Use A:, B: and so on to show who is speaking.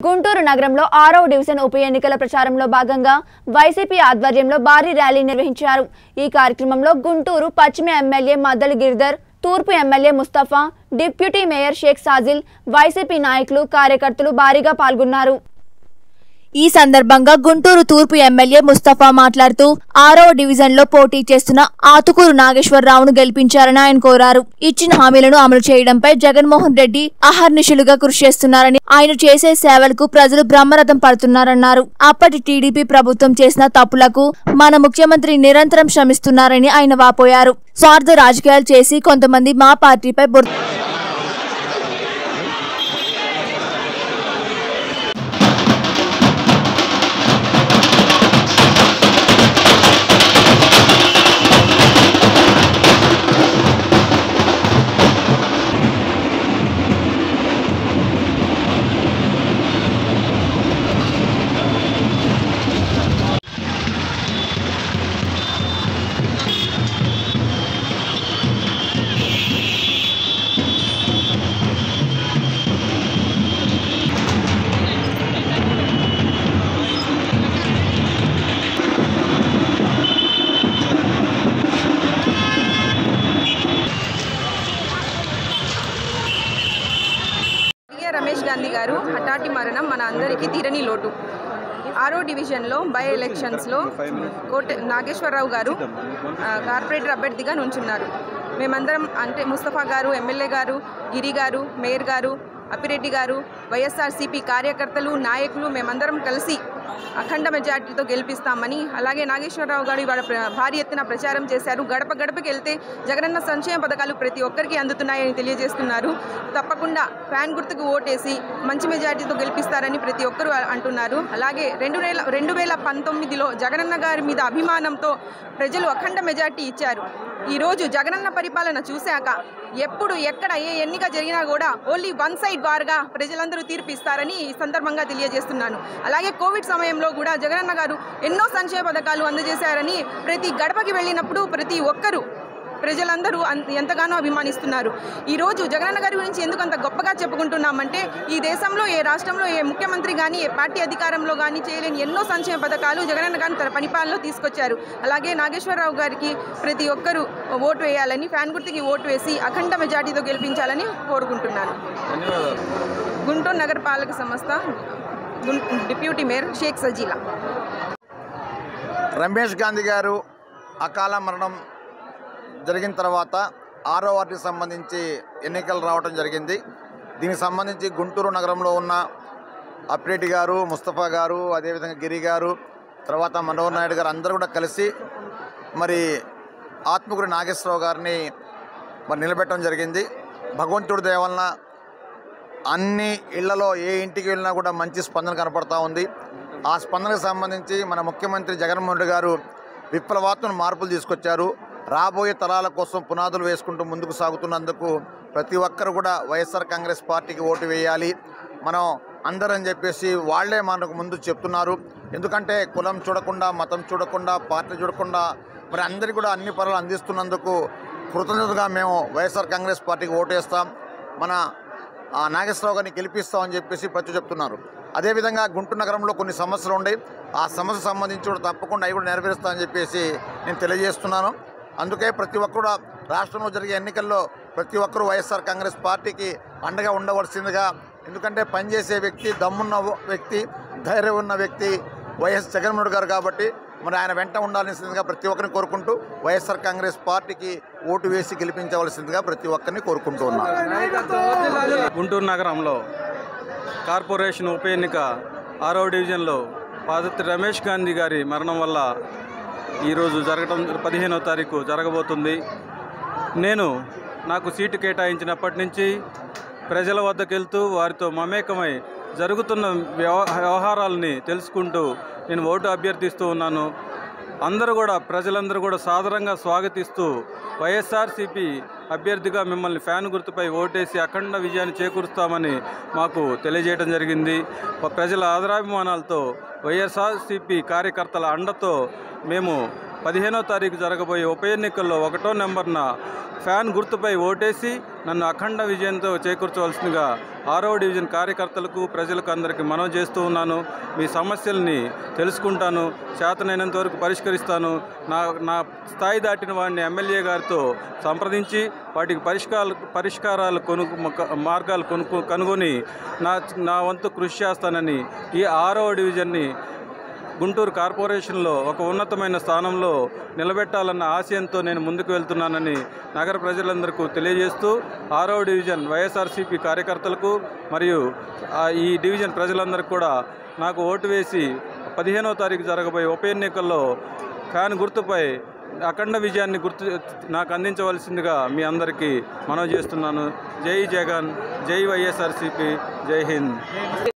A: గుంటూరు నగరంలో ఆరవ డివిజన్ ఉప ఎన్నికల ప్రచారంలో భాగంగా వైసీపీ ఆధ్వర్యంలో భారీ ర్యాలీ నిర్వహించారు ఈ కార్యక్రమంలో గుంటూరు పశ్చిమ ఎమ్మెల్యే మద్దలు గిరిధర్ తూర్పు MLA Mustafa deputy mayor Sheikh Sajil YCP నాయకులు కార్యకర్తలు భారీగా పాల్గొన్నారు ఈ సందర్భంగా గుంటూరు తూర్పు ఎమ్మెల్యే ముస్తఫా మాట్లాడుతూ ఆరో డివిజన్ లో పోటీ చేస్తున్న ఆతుకూరు నాగేశ్వరరావును గెలిపించారని ఆయన కోరారు ఇచ్చిన హామీలను అమలు చేయడంపై జగన్మోహన్ రెడ్డి అహర్నిశలుగా కృషి చేస్తున్నారని ఆయన చేసే సేవలకు ప్రజలు బ్రహ్మరథం పడుతున్నారన్నారు అప్పటి టీడీపీ ప్రభుత్వం చేసిన తప్పులకు మన ముఖ్యమంత్రి నిరంతరం శ్రమిస్తున్నారని ఆయన వాపోయారు స్వార్థ రాజకీయాలు చేసి కొంతమంది మా పార్టీపై బురద
B: ఏ రమేష్ గాంధీ గారు హఠాటి మరణం మన అందరికీ తీరని లోటు ఆరో డివిజన్లో బై ఎలక్షన్స్లో కోట నాగేశ్వరరావు గారు ఆ, కార్పొరేటర్ అభ్యర్థిగా నుంచున్నారు మేమందరం అంటే ముస్తఫా గారు ఎమ్మెల్యే గారు గిరి గారు మేయర్ గారు అప్పిరెడ్డి గారు వైఎస్ఆర్సీపీ కార్యకర్తలు నాయకులు మేమందరం కలిసి అఖండ మెజార్టీతో గెలిపిస్తామని అలాగే నాగేశ్వరరావు గారు ఇవాళ ప్ర- భారీ ఎత్తున ప్రచారం చేశారు గడప గడపకి వెళ్తే జగనన్న సంక్షేమ పథకాలు ప్రతి ఒక్కరికి అందుతున్నాయని తెలియజేస్తున్నారు తప్పకుండా ఫ్యాన్ గుర్తుకు ఓటేసి మంచి మెజార్టీతో గెలిపిస్తారని ప్రతి ఒక్కరూ అ- అంటున్నారు అలాగే రెండు వేల రెండు వేల పంతొమ్మిదిలో జగనన్న గారి మీద అభిమానంతో ప్రజలు అఖండ మెజార్టీ ఇచ్చారు ఈరోజు జగనన్న పరిపాలన చూశాక ఎప్పుడు ఎక్కడ ఏ ఎన్నిక జరిగినా కూడా ఓన్లీ వన్ సైడ్ వారుగా ప్రజలందరూ తీర్పు ఇస్తారని ఈ సందర్భంగా తెలియజేస్తున్నాను అలాగే కోవిడ్ సమయంలో కూడా జగనన్న గారు ఎన్నో సంక్షేమ పథకాలు అందజేశారని ప్రతి గడపకి వెళ్ళినప్పుడు ప్రతి ఒక్కరూ ప్రజలందరూ అన్- ఎంతగానో అభిమానిస్తున్నారు ఈరోజు జగనన్న గారి గురించి ఎందుకు అంత గొప్పగా చెప్పుకుంటున్నామంటే ఈ దేశంలో ఏ రాష్ట్రంలో ఏ ముఖ్యమంత్రి కానీ ఏ పార్టీ అధికారంలో కానీ చేయలేని ఎన్నో సంక్షేమ పథకాలు జగనన్న గారిని తన పరిపాలనలో తీసుకొచ్చారు అలాగే నాగేశ్వరరావు గారికి ప్రతి ఒక్కరూ ఓటు వేయాలని ఫ్యాన్ గుర్తుకి ఓటు వేసి అఖండ మెజార్టీతో గెలిపించాలని కోరుకుంటున్నాను గుంటూరు నగరపాలక సంస్థ గుం- డిప్యూటీ మేయర్ షేక్ సజీలా
C: రమేష్ గాంధీ గారు అకాల మరణం జరిగిన తర్వాత ఆరో వార్డుకి సంబంధించి ఎన్నికలు రావడం జరిగింది దీనికి సంబంధించి గుంటూరు నగరంలో ఉన్న అప్రెడ్డి గారు ముస్తఫా గారు అదేవిధంగా గిరి గారు తర్వాత మనోహర్ నాయుడు గారు అందరూ కూడా కలిసి మరి ఆత్మగురి నాగేశ్వరరావు గారిని మరి నిలబెట్టడం జరిగింది భగవంతుడి దయ వలన అన్ని ఇళ్లలో ఏ ఇంటికి వెళ్ళినా కూడా మంచి స్పందన కనపడతా ఉంది ఆ స్పందనకు సంబంధించి మన ముఖ్యమంత్రి జగన్మోహన్ రెడ్డి గారు విప్లవాత్మక మార్పులు తీసుకొచ్చారు రాబోయే తరాల కోసం పునాదులు వేసుకుంటూ ముందుకు సాగుతున్నందుకు ప్రతి ఒక్కరు కూడా వైఎస్ఆర్ కాంగ్రెస్ పార్టీకి ఓటు వేయాలి మనం అందరని చెప్పేసి వాళ్ళే మనకు ముందు చెప్తున్నారు ఎందుకంటే కులం చూడకుండా మతం చూడకుండా పార్టీ చూడకుండా మరి అందరికీ కూడా అన్ని పనులు అందిస్తున్నందుకు కృతజ్ఞతగా మేము వైఎస్ఆర్ కాంగ్రెస్ పార్టీకి ఓటేస్తాం మన ఆ నాగేశ్వరరావు గారిని గెలిపిస్తామని చెప్పేసి ప్రతి చెప్తున్నారు అదేవిధంగా గుంటూరు నగరంలో కొన్ని సమస్యలు ఉన్నాయి ఆ సమస్య సంబంధించి కూడా తప్పకుండా అవి కూడా నెరవేరుస్తామని చెప్పేసి నేను తెలియజేస్తున్నాను అందుకే ప్రతి ఒక్కరు కూడా రాష్ట్రంలో జరిగే ఎన్నికల్లో ప్రతి ఒక్కరూ వైఎస్ఆర్ కాంగ్రెస్ పార్టీకి అండగా ఉండవలసిందిగా ఎందుకంటే పనిచేసే వ్యక్తి దమ్మున్న వ్యక్తి ధైర్యం ఉన్న వ్యక్తి వైఎస్ జగన్మోహన్ రెడ్డి గారు కాబట్టి మరి ఆయన వెంట ఉండాల్సిందిగా ప్రతి ఒక్కరిని కోరుకుంటూ వైఎస్ఆర్ కాంగ్రెస్ పార్టీకి ఓటు వేసి గెలిపించవలసిందిగా ప్రతి ఒక్కరిని కోరుకుంటూ ఉన్నాను
D: గుంటూరు నగరంలో కార్పొరేషన్ ఉప ఎన్నిక ఆరవ డివిజన్లో పాదత్రి రమేష్ గాంధీ గారి మరణం వల్ల ఈరోజు జరగటం పదిహేనవ తారీఖు జరగబోతుంది నేను నాకు సీటు కేటాయించినప్పటి నుంచి ప్రజల వద్దకు వెళ్తూ వారితో మమేకమై జరుగుతున్న వ్యవ- వ్యవహారాలని తెలుసుకుంటూ నేను ఓటు అభ్యర్థిస్తూ ఉన్నాను అందరూ కూడా ప్రజలందరూ కూడా సాదరంగా స్వాగతిస్తూ వైఎస్ఆర్సీపీ అభ్యర్థిగా మిమ్మల్ని ఫ్యాన్ గుర్తుపై ఓటేసి అఖండ విజయాన్ని చేకూరుస్తామని మాకు తెలియజేయడం జరిగింది ప- ప్రజల ఆదరాభిమానాలతో వైఎస్ఆర్సీపీ కార్యకర్తల అండతో మేము పదిహేనో తారీఖు జరగబోయే ఉప ఎన్నికల్లో ఒకటో నెంబర్న ఫ్యాన్ గుర్తుపై ఓటేసి నన్ను అఖండ విజయంతో చేకూర్చవలసిందిగా ఆరో డివిజన్ కార్యకర్తలకు ప్రజలకు అందరికీ మనవి చేస్తూ ఉన్నాను మీ సమస్యల్ని తెలుసుకుంటాను చేతనైనంత వరకు పరిష్కరిస్తాను నా నా స్థాయి దాటిన వాడిని ఎమ్మెల్యే గారితో సంప్రదించి వాటికి పరిష్కారాలు పరిష్కారాలు కొను మార్గాలు కొనుక్కు కనుగొని నా నా వంతు కృషి చేస్తానని ఈ ఆరో డివిజన్ని గుంటూరు కార్పొరేషన్లో ఒక ఉన్నతమైన స్థానంలో నిలబెట్టాలన్న ఆశయంతో నేను ముందుకు వెళ్తున్నానని నగర ప్రజలందరికీ తెలియజేస్తూ ఆరో డివిజన్ వైఎస్ఆర్సీపీ కార్యకర్తలకు మరియు ఆ ఈ డివిజన్ ప్రజలందరికీ కూడా నాకు ఓటు వేసి పదిహేనో తారీఖు జరగబోయే ఉప ఎన్నికల్లో ఫ్యాన్ గుర్తుపై అఖండ విజయాన్ని గుర్తు నాకు అందించవలసిందిగా మీ అందరికీ మనవి చేస్తున్నాను జై జగన్ జై వైఎస్ఆర్సీపీ జై హింద్